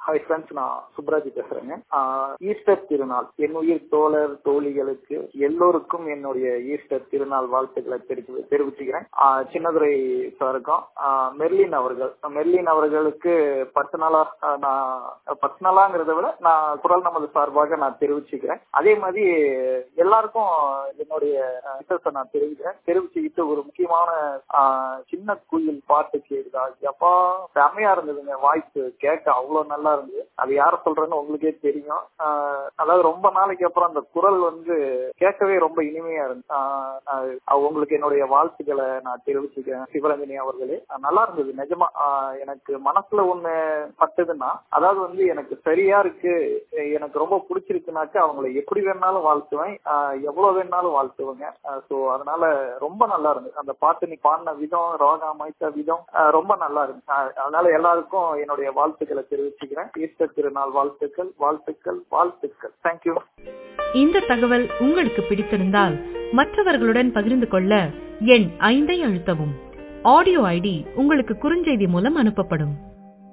hi friends நான் சுப்ராஜ் பேசுறேங்க ஆஹ் Easter திருநாள் என் உயிர் தோழர் தோழிகளுக்கு எல்லோருக்கும் என்னுடைய ஈஸ்டர் திருநாள் வாழ்த்துக்களை தெரிவி தெரிவிச்சுக்கிறேன் ஆஹ் சின்னதுரை சாருக்கும் ஆஹ் மெர்லின் அவர்கள் மெர்லின் அவர்களுக்கு பர்சனலா ஆஹ் நான் பர்சனலாங்கிறத விட நான் குரல் நமது சார்பாக நான் தெரிவிச்சுக்கிறேன் அதே மாதிரி எல்லாருக்கும் என்னுடைய விஷயத்தை நான் தெரிவிக்கிறேன் தெரிவிச்சுக்கிட்டு ஒரு முக்கியமான ஆஹ் சின்ன குயில் பாட்டு கேக்குதா எப்பா செம்மையா இருந்ததுங்க வாய்ஸ் கேட்க அவ்வளவு நல்லா இருந்தது அது யார சொல்றேன்னு உங்களுக்கே தெரியும் ஆஹ் அதாவது ரொம்ப நாளைக்கு அப்புறம் அந்த குரல் வந்து கேட்கவே ரொம்ப இனிமையா இருந்துச்சு ஆஹ் ஆஹ் உங்களுக்கு என்னுடைய வாழ்த்துக்களை நான் தெரிவிச்சுக்கிறேன் சிவரஞ்சனி அவர்களே ஆஹ் நல்லா இருந்தது நிஜமா ஆஹ் எனக்கு மனசுல ஒண்ணு பட்டதுன்னா அதாவது வந்து எனக்கு சரியா இருக்கு எனக்கு ரொம்ப பிடிச்சிருக்குனாக்கா அவங்களை எப்படி வேணாலும் வாழ்த்துவேன் ஆஹ் எவ்வளவு வேணாலும் வாழ்த்துவேங்க சோ அதனால ரொம்ப நல்லா இருந்தது அந்த பாட்டு நீ பாடின விதம் ராகம் அமைத்த விதம் ஆஹ் ரொம்ப நல்லா இருந்துச்சு ஆஹ் அதனால எல்லாருக்கும் என்னுடைய வாழ்த்துக்களை தெரிவிச்சுக்கிறேன் ஈஸ்டர் திருநாள் வாழ்த்துக்கள் வாழ்த்துக்கள் வாழ்த்துக்கள் தேங்க்யூ இந்த தகவல் உங்களுக்கு பிடித்திருந்தால் மற்றவர்களுடன் பகிர்ந்து கொள்ள எண் ஐந்தை அழுத்தவும் ஆடியோ ஐடி உங்களுக்கு குறுஞ்செய்தி மூலம் அனுப்பப்படும்